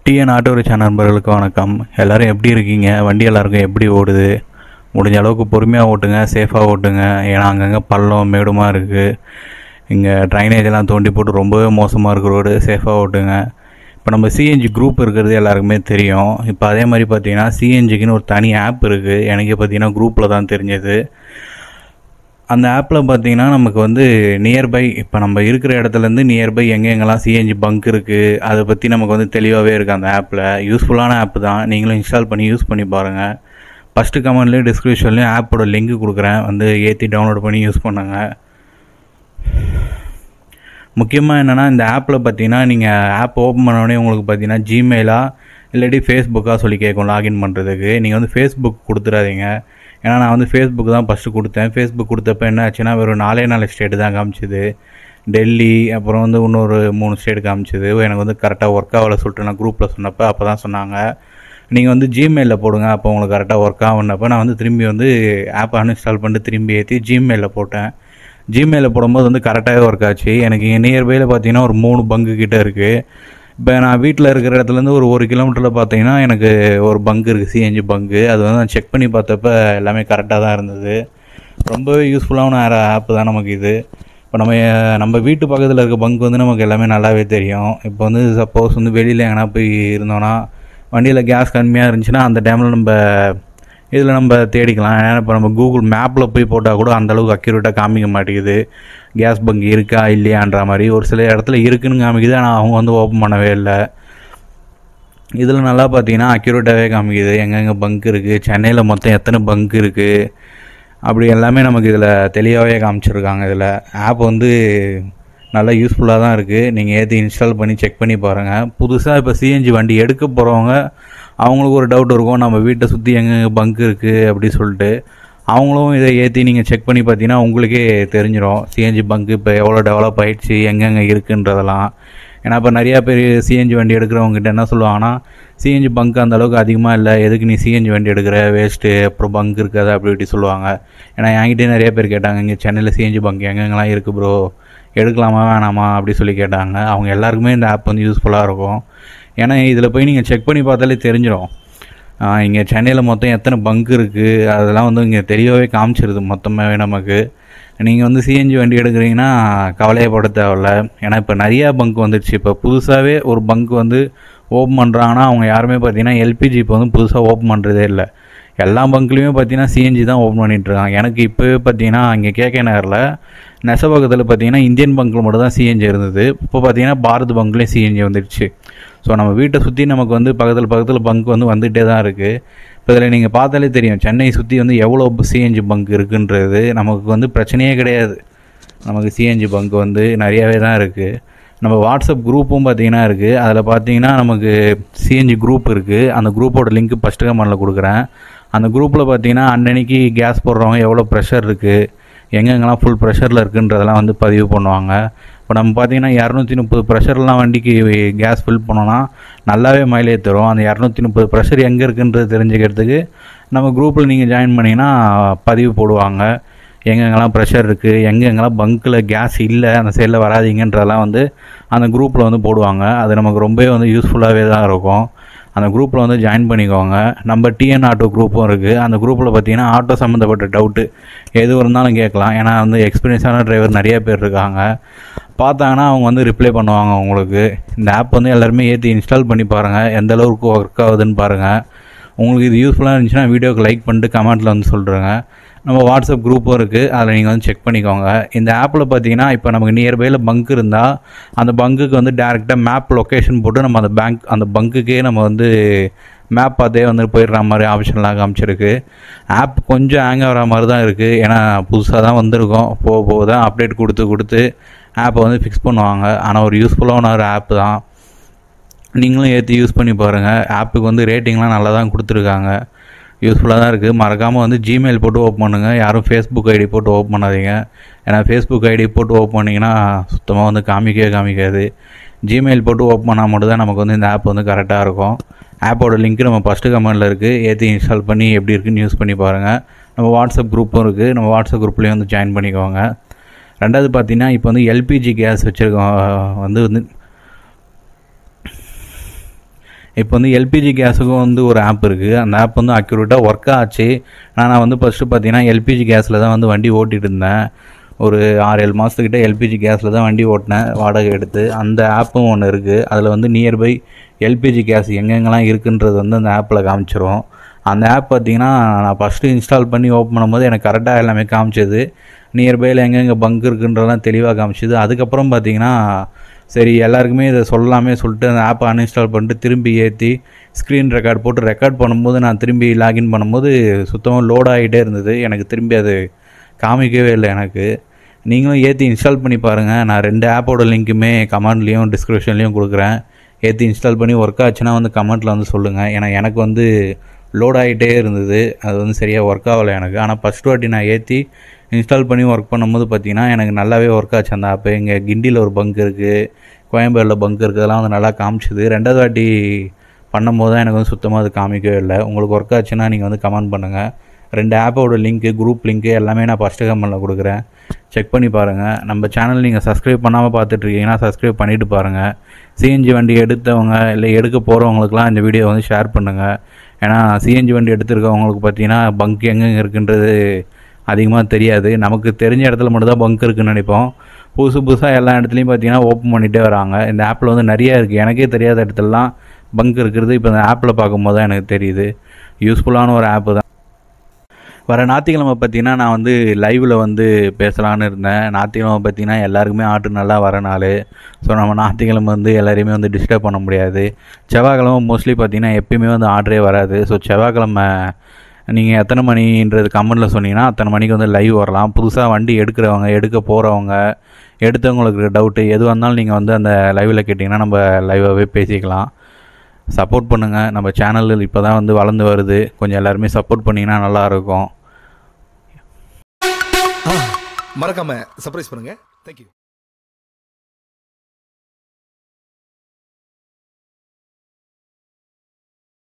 TN auto ரிச்சா நண்பர்களுக்கு வணக்கம் எல்லாரும் எப்படி இருக்கீங்க வண்டி எல்லாருக்கும் எப்படி ஓடுது முடிஞ்ச அளவுக்கு பொறுமையாக ஓட்டுங்க சேஃபாக ஓட்டுங்க ஏன்னா அங்கங்கே பள்ளம் மேடுமாக இருக்குது இங்கே ட்ரைனேஜ் எல்லாம் தோண்டி போட்டு ரொம்பவே மோசமாக இருக்க ரோடு சேஃபாக ஓட்டுங்க இப்போ நம்ம சிஎன்ஜி குரூப் இருக்கிறது எல்லாருக்குமே தெரியும் இப்போ அதே மாதிரி பார்த்தீங்கன்னா சிஎன்ஜிக்குன்னு ஒரு தனி ஆப் இருக்குது எனக்கே பார்த்தீங்கன்னா குரூப்பில் தான் தெரிஞ்சது அந்த ஆப்பில் பார்த்தீங்கன்னா நமக்கு வந்து நியர்பை இப்போ நம்ம இருக்கிற இடத்துலேருந்து நியர்பை எங்கே எங்கெல்லாம் சிஎன்ஜி பங்க் இருக்குது அதை பற்றி நமக்கு வந்து தெளிவாகவே இருக்குது அந்த ஆப்பில் யூஸ்ஃபுல்லான ஆப் தான் நீங்களும் இன்ஸ்டால் பண்ணி யூஸ் பண்ணி பாருங்கள் ஃபஸ்ட்டு கமெண்ட்லேயும் டிஸ்கிரிப்ஷன்லேயும் ஆப்போட லிங்க் கொடுக்குறேன் வந்து ஏற்றி டவுன்லோட் பண்ணி யூஸ் பண்ணுங்க முக்கியமாக என்னென்னா இந்த ஆப்பில் பார்த்தீங்கன்னா நீங்கள் ஆப் ஓப்பன் பண்ணோடனே உங்களுக்கு பார்த்தீங்கன்னா ஜிமெயிலா இல்லாட்டி ஃபேஸ்புக்காக சொல்லி கேட்கும் லாகின் பண்ணுறதுக்கு நீங்கள் வந்து ஃபேஸ்புக் கொடுத்துடாதீங்க ஏன்னா நான் வந்து ஃபேஸ்புக் தான் ஃபஸ்ட்டு கொடுத்தேன் ஃபேஸ்புக் கொடுத்தப்ப என்ன ஆச்சுன்னா வெறும் நாலே நாலு ஸ்டேட்டு தான் காமிச்சுது டெல்லி அப்புறம் வந்து இன்னொரு மூணு ஸ்டேட் காமிச்சுது எனக்கு வந்து கரெக்டாக ஒர்க் ஆகலை சொல்லிட்டு நான் குரூப்பில் சொன்னப்போ அப்போ தான் சொன்னாங்க நீங்கள் வந்து ஜிமெயிலில் போடுங்க அப்போ உங்களுக்கு கரெக்டாக ஒர்க் ஆகுனப்போ நான் வந்து திரும்பி வந்து ஆப் அன்இன்ஸ்டால் பண்ணிட்டு திரும்பி ஏற்றி ஜிமெயிலில் போட்டேன் ஜிமெயிலில் போடும்போது வந்து கரெக்டாகவே ஒர்க் ஆச்சு எனக்கு இங்கே நியர்பையில் பார்த்தீங்கன்னா ஒரு மூணு பங்கு கிட்டே இருக்குது இப்போ நான் வீட்டில் இருக்கிற இடத்துலேருந்து ஒரு ஒரு கிலோமீட்டரில் பார்த்தீங்கன்னா எனக்கு ஒரு பங்கு இருக்குது சிஎன்ஜி பங்கு அது வந்து நான் செக் பண்ணி பார்த்தப்ப எல்லாமே கரெக்டாக தான் இருந்தது ரொம்பவே யூஸ்ஃபுல்லான ஆப் தான் நமக்கு இது இப்போ நம்ம நம்ம வீட்டு பக்கத்தில் இருக்க பங்க் வந்து நமக்கு எல்லாமே நல்லாவே தெரியும் இப்போ வந்து சப்போஸ் வந்து வெளியில் எங்கன்னா போய் இருந்தோன்னா வண்டியில் கேஸ் கம்மியாக இருந்துச்சுன்னா அந்த டைமில் நம்ம இதில் நம்ம தேடிக்கலாம் ஏன்னா இப்போ நம்ம கூகுள் மேப்பில் போய் போட்டால் கூட அந்தளவுக்கு அக்யூரேட்டாக காமிக்க மாட்டேங்குது கேஸ் பங்க் இருக்கா இல்லையான்ற மாதிரி ஒரு சில இடத்துல இருக்குன்னு காமிக்குது ஆனால் அவங்க வந்து ஓப்பன் பண்ணவே இல்லை இதில் நல்லா பார்த்தீங்கன்னா அக்யூரேட்டாகவே காமிக்குது எங்கெங்கே பங்க் இருக்குது சென்னையில் மொத்தம் எத்தனை பங்க் இருக்குது அப்படி எல்லாமே நமக்கு இதில் தெளிவாகவே காமிச்சிருக்காங்க இதில் ஆப் வந்து நல்லா யூஸ்ஃபுல்லாக தான் இருக்குது நீங்கள் ஏற்றி இன்ஸ்டால் பண்ணி செக் பண்ணி பாருங்கள் புதுசாக இப்போ சிஎன்ஜி வண்டி எடுக்க போகிறவங்க அவங்களுக்கு ஒரு டவுட் இருக்கும் நம்ம வீட்டை சுற்றி எங்கெங்கே பங்க் இருக்குது அப்படி சொல்லிட்டு அவங்களும் இதை ஏற்றி நீங்கள் செக் பண்ணி பார்த்தீங்கன்னா உங்களுக்கே தெரிஞ்சிடும் சிஎன்ஜி பங்க் இப்போ எவ்வளோ டெவலப் ஆகிடுச்சு எங்கெங்கே இருக்குன்றதெல்லாம் ஏன்னா இப்போ நிறையா பேர் சிஎன்ஜி வண்டி எடுக்கிறவங்ககிட்ட என்ன சொல்லுவாங்கன்னா சிஎன்ஜி பங்க் அந்த அளவுக்கு அதிகமாக இல்லை எதுக்கு நீ சிஎன்ஜி வண்டி எடுக்கிற வேஸ்ட்டு அப்புறம் பங்க் இருக்காது அப்படி இப்படி சொல்லுவாங்க ஏன்னா என்கிட்டே நிறைய பேர் கேட்டாங்க இங்கே சென்னையில் சிஎன்ஜி பங்க் எங்கெங்கெல்லாம் இருக்குது ப்ரோ எடுக்கலாமா வேணாமா அப்படி சொல்லி கேட்டாங்க அவங்க எல்லாருக்குமே இந்த ஆப் வந்து யூஸ்ஃபுல்லாக இருக்கும் ஏன்னா இதில் போய் நீங்கள் செக் பண்ணி பார்த்தாலே தெரிஞ்சிடும் இங்கே சென்னையில் மொத்தம் எத்தனை பங்க் இருக்குது அதெல்லாம் வந்து இங்கே தெளிவாகவே காமிச்சிருது மொத்தமாகவே நமக்கு நீங்கள் வந்து சிஎன்ஜி வண்டி எடுக்கிறீங்கன்னா கவலையப்பட தேவையில்ல ஏன்னா இப்போ நிறையா பங்க் வந்துடுச்சு இப்போ புதுசாகவே ஒரு பங்க் வந்து ஓப்பன் பண்ணுறாங்கன்னா அவங்க யாருமே பார்த்தீங்கன்னா எல்பிஜி இப்போ வந்து புதுசாக ஓப்பன் பண்ணுறதே இல்லை எல்லா பங்க்லேயுமே பார்த்தீங்கன்னா சிஎன்ஜி தான் ஓப்பன் பண்ணிகிட்ருக்காங்க எனக்கு இப்போவே பார்த்தீங்கன்னா இங்கே கேகே நகரில் நெசபக்கத்தில் பார்த்தீங்கன்னா இந்தியன் பங்கில் மட்டும் தான் சிஎன்ஜி இருந்தது இப்போ பார்த்தீங்கன்னா பாரத் பங்க்லேயும் சிஎன்ஜி வந்துடுச்சு ஸோ நம்ம வீட்டை சுற்றி நமக்கு வந்து பக்கத்தில் பக்கத்தில் பங்க் வந்து வந்துகிட்டே தான் இருக்குது இப்போ இதில் நீங்கள் பார்த்தாலே தெரியும் சென்னை சுற்றி வந்து எவ்வளோ சிஎன்ஜி பங்க் இருக்குன்றது நமக்கு வந்து பிரச்சனையே கிடையாது நமக்கு சிஎன்ஜி பங்க் வந்து நிறையாவே தான் இருக்குது நம்ம வாட்ஸ்அப் குரூப்பும் பார்த்தீங்கன்னா இருக்குது அதில் பார்த்தீங்கன்னா நமக்கு சிஎன்ஜி குரூப் இருக்குது அந்த குரூப்போட லிங்க் ஃபஸ்ட்டு கமெண்டில் கொடுக்குறேன் அந்த குரூப்பில் பார்த்தீங்கன்னா அன்னன்னைக்கு கேஸ் போடுறவங்க எவ்வளோ ப்ரெஷர் இருக்குது எங்கெங்கெல்லாம் ஃபுல் ப்ரெஷரில் இருக்குன்றதெல்லாம் வந்து பதிவு பண்ணுவாங்க இப்போ நம்ம பார்த்தீங்கன்னா இரநூத்தி முப்பது ப்ரெஷர்லாம் வண்டிக்கு கேஸ் ஃபில் பண்ணோன்னா நல்லாவே மைலேஜ் தரும் அந்த இரநூத்தி முப்பது ப்ரெஷர் எங்கே இருக்குன்றது தெரிஞ்சுக்கிறதுக்கு நம்ம குரூப்பில் நீங்கள் ஜாயின் பண்ணிங்கன்னா பதிவு போடுவாங்க எங்கெங்கெல்லாம் ப்ரெஷர் இருக்குது எங்கெங்கெல்லாம் பங்க்கில் கேஸ் இல்லை அந்த சைடில் வராதிங்கன்றதெல்லாம் வந்து அந்த குரூப்பில் வந்து போடுவாங்க அது நமக்கு ரொம்பவே வந்து யூஸ்ஃபுல்லாகவே தான் இருக்கும் அந்த குரூப்பில் வந்து ஜாயின் பண்ணிக்கோங்க நம்ம டிஎன் ஆட்டோ குரூப்பும் இருக்குது அந்த குரூப்பில் பார்த்தீங்கன்னா ஆட்டோ சம்மந்தப்பட்ட டவுட்டு எது இருந்தாலும் கேட்கலாம் ஏன்னா வந்து எக்ஸ்பீரியன்ஸான டிரைவர் நிறைய பேர் இருக்காங்க பார்த்தாங்கன்னா அவங்க வந்து ரிப்ளை பண்ணுவாங்க உங்களுக்கு இந்த ஆப் வந்து எல்லாருமே ஏற்றி இன்ஸ்டால் பண்ணி பாருங்கள் எந்த அளவுக்கு ஒர்க் ஆகுதுன்னு பாருங்கள் உங்களுக்கு இது யூஸ்ஃபுல்லாக இருந்துச்சுன்னா வீடியோக்கு லைக் பண்ணிட்டு கமெண்ட்டில் வந்து சொல்கிறேங்க நம்ம வாட்ஸ்அப் குரூப்பும் இருக்குது அதில் நீங்கள் வந்து செக் பண்ணிக்கோங்க இந்த ஆப்பில் பார்த்தீங்கன்னா இப்போ நமக்கு நியர்பையில் பங்க் இருந்தால் அந்த பங்குக்கு வந்து டேரெக்டாக மேப் லொக்கேஷன் போட்டு நம்ம அந்த பேங்க் அந்த பங்குக்கே நம்ம வந்து மேப் பார்த்தே வந்து போயிடுற மாதிரி ஆப்ஷன்லாம் காமிச்சிருக்கு ஆப் கொஞ்சம் ஹேங் ஆகிற மாதிரி தான் இருக்குது ஏன்னா புதுசாக தான் வந்திருக்கோம் போக போக தான் அப்டேட் கொடுத்து கொடுத்து ஆப்பை வந்து ஃபிக்ஸ் பண்ணுவாங்க ஆனால் ஒரு யூஸ்ஃபுல்லான ஒரு ஆப் தான் நீங்களும் ஏற்றி யூஸ் பண்ணி பாருங்கள் ஆப்புக்கு வந்து ரேட்டிங்லாம் நல்லா தான் கொடுத்துருக்காங்க யூஸ்ஃபுல்லாக தான் இருக்குது மறக்காமல் வந்து ஜிமெயில் போட்டு ஓப்பன் பண்ணுங்கள் யாரும் ஃபேஸ்புக் ஐடி போட்டு ஓப்பன் பண்ணாதீங்க ஏன்னா ஃபேஸ்புக் ஐடி போட்டு ஓப்பன் பண்ணிங்கன்னா சுத்தமாக வந்து காமிக்கவே காமிக்காது ஜிமெயில் போட்டு ஓப்பன் பண்ணால் மட்டும் தான் நமக்கு வந்து இந்த ஆப் வந்து கரெக்டாக இருக்கும் ஆப்போட லிங்க் நம்ம ஃபஸ்ட்டு கமெண்டில் இருக்குது ஏற்றி இன்ஸ்டால் பண்ணி எப்படி இருக்குன்னு யூஸ் பண்ணி பாருங்கள் நம்ம வாட்ஸ்அப் குரூப்பும் இருக்குது நம்ம வாட்ஸ்அப் குரூப்லேயும் வந்து ஜாயின் பண்ணிக்கோங்க ரெண்டாவது பார்த்தீங்கன்னா இப்போ வந்து எல்பிஜி கேஸ் வச்சுருக்கோம் வந்து வந்து இப்போ வந்து எல்பிஜி கேஸுக்கும் வந்து ஒரு ஆப் இருக்குது அந்த ஆப் வந்து அக்யூரேட்டாக ஒர்க் ஆச்சு ஆனால் நான் வந்து ஃபஸ்ட்டு பார்த்தீங்கன்னா எல்பிஜி கேஸில் தான் வந்து வண்டி ஓட்டிகிட்டு இருந்தேன் ஒரு ஆறு ஏழு மாதத்துக்கிட்ட எல்பிஜி கேஸில் தான் வண்டி ஓட்டினேன் வாடகை எடுத்து அந்த ஆப்பும் ஒன்று இருக்குது அதில் வந்து நியர்பை எல்பிஜி கேஸ் எங்கெங்கெல்லாம் இருக்குன்றது வந்து அந்த ஆப்பில் காமிச்சிரும் அந்த ஆப் பார்த்தீங்கன்னா நான் ஃபஸ்ட்டு இன்ஸ்டால் பண்ணி ஓப்பன் பண்ணும்போது எனக்கு கரெக்டாக எல்லாமே காமிச்சது நியர்பையில் எங்கெங்கே பங்க் இருக்குன்றதெல்லாம் தெளிவாக காமிச்சது அதுக்கப்புறம் பார்த்தீங்கன்னா சரி எல்லாருக்குமே இதை சொல்லலாமே சொல்லிட்டு அந்த ஆப்பை அன்இன்ஸ்டால் பண்ணிட்டு திரும்பி ஏற்றி ஸ்க்ரீன் ரெக்கார்ட் போட்டு ரெக்கார்ட் பண்ணும்போது நான் திரும்பி லாகின் பண்ணும்போது சுத்தமாக லோட் ஆகிட்டே இருந்தது எனக்கு திரும்பி அது காமிக்கவே இல்லை எனக்கு நீங்களும் ஏற்றி இன்ஸ்டால் பண்ணி பாருங்கள் நான் ரெண்டு ஆப்போட லிங்க்குமே கமெண்ட்லேயும் டிஸ்கிரிப்ஷன்லேயும் கொடுக்குறேன் ஏற்றி இன்ஸ்டால் பண்ணி ஒர்க் ஆச்சுன்னா வந்து கமெண்ட்டில் வந்து சொல்லுங்கள் ஏன்னா எனக்கு வந்து லோட் ஆகிட்டே இருந்தது அது வந்து சரியாக ஒர்க் ஆகலை எனக்கு ஆனால் ஃபஸ்ட் வாட்டி நான் ஏற்றி இன்ஸ்டால் பண்ணி ஒர்க் பண்ணும்போது பார்த்தீங்கன்னா எனக்கு நல்லாவே ஒர்க் ஆச்சு அந்த ஆப்பு இங்கே கிண்டியில் ஒரு பங்க் இருக்குது கோயம்பேடில் பங்க் இருக்குது அதெல்லாம் வந்து நல்லா காமிச்சுது ரெண்டாவது வாட்டி பண்ணும்போது தான் எனக்கு வந்து சுத்தமாக அது காமிக்கவே இல்லை உங்களுக்கு ஒர்க் ஆச்சுன்னா நீங்கள் வந்து கமெண்ட் பண்ணுங்கள் ரெண்டு ஆப்போட லிங்க்கு குரூப் லிங்க்கு எல்லாமே நான் ஃபஸ்ட்டு கமெண்டில் கொடுக்குறேன் செக் பண்ணி பாருங்கள் நம்ம சேனல் நீங்கள் சப்ஸ்கிரைப் பண்ணாமல் பார்த்துட்ருக்கீங்கன்னா சப்ஸ்கிரைப் பண்ணிவிட்டு பாருங்கள் சிஎன்ஜி வண்டி எடுத்தவங்க இல்லை எடுக்க போகிறவங்களுக்குலாம் இந்த வீடியோ வந்து ஷேர் பண்ணுங்கள் ஏன்னா சிஎன்ஜி வண்டி எடுத்திருக்கவங்களுக்கு பார்த்தீங்கன்னா பங்க் எங்கெங்கே இருக்குன்றது அதிகமாக தெரியாது நமக்கு தெரிஞ்ச இடத்துல மட்டும்தான் பங்க் இருக்குன்னு நினைப்போம் புதுசு புதுசாக எல்லா இடத்துலையும் பார்த்தீங்கன்னா ஓப்பன் பண்ணிகிட்டே வராங்க இந்த ஆப்பில் வந்து நிறையா இருக்குது எனக்கே தெரியாத இடத்துலலாம் பங்க் இருக்கிறது இப்போ இந்த ஆப்பில் பார்க்கும்போது தான் எனக்கு தெரியுது யூஸ்ஃபுல்லான ஒரு ஆப்பு தான் வர ஞாயிற்றுக்கிழமை பார்த்தீங்கன்னா நான் வந்து லைவில் வந்து பேசலான்னு இருந்தேன் ஞாயிற்றுக்கிழமை பார்த்தீங்கன்னா எல்லாருக்குமே ஆர்டர் நல்லா வர நாள் ஸோ நம்ம ஞாயிற்றுக்கிழமை வந்து எல்லாரையுமே வந்து டிஸ்டர்ப் பண்ண முடியாது செவ்வாய்க்கிழமை மோஸ்ட்லி பார்த்தீங்கன்னா எப்பயுமே வந்து ஆர்டரே வராது ஸோ செவ்வாய்க்கிழமை நீங்கள் எத்தனை மணின்றது கமெண்டில் சொன்னீங்கன்னா அத்தனை மணிக்கு வந்து லைவ் வரலாம் புதுசாக வண்டி எடுக்கிறவங்க எடுக்க போகிறவங்க எடுத்தவங்களுக்கு டவுட்டு எதுவாக இருந்தாலும் நீங்கள் வந்து அந்த லைவில் கேட்டிங்கன்னா நம்ம லைவாகவே பேசிக்கலாம் சப்போர்ட் பண்ணுங்கள் நம்ம சேனல் இப்போ தான் வந்து வளர்ந்து வருது கொஞ்சம் எல்லாருமே சப்போர்ட் பண்ணிங்கன்னா நல்லாயிருக்கும் மறக்காம சர்ப்ரைஸ் பண்ணுங்க தேங்க்யூ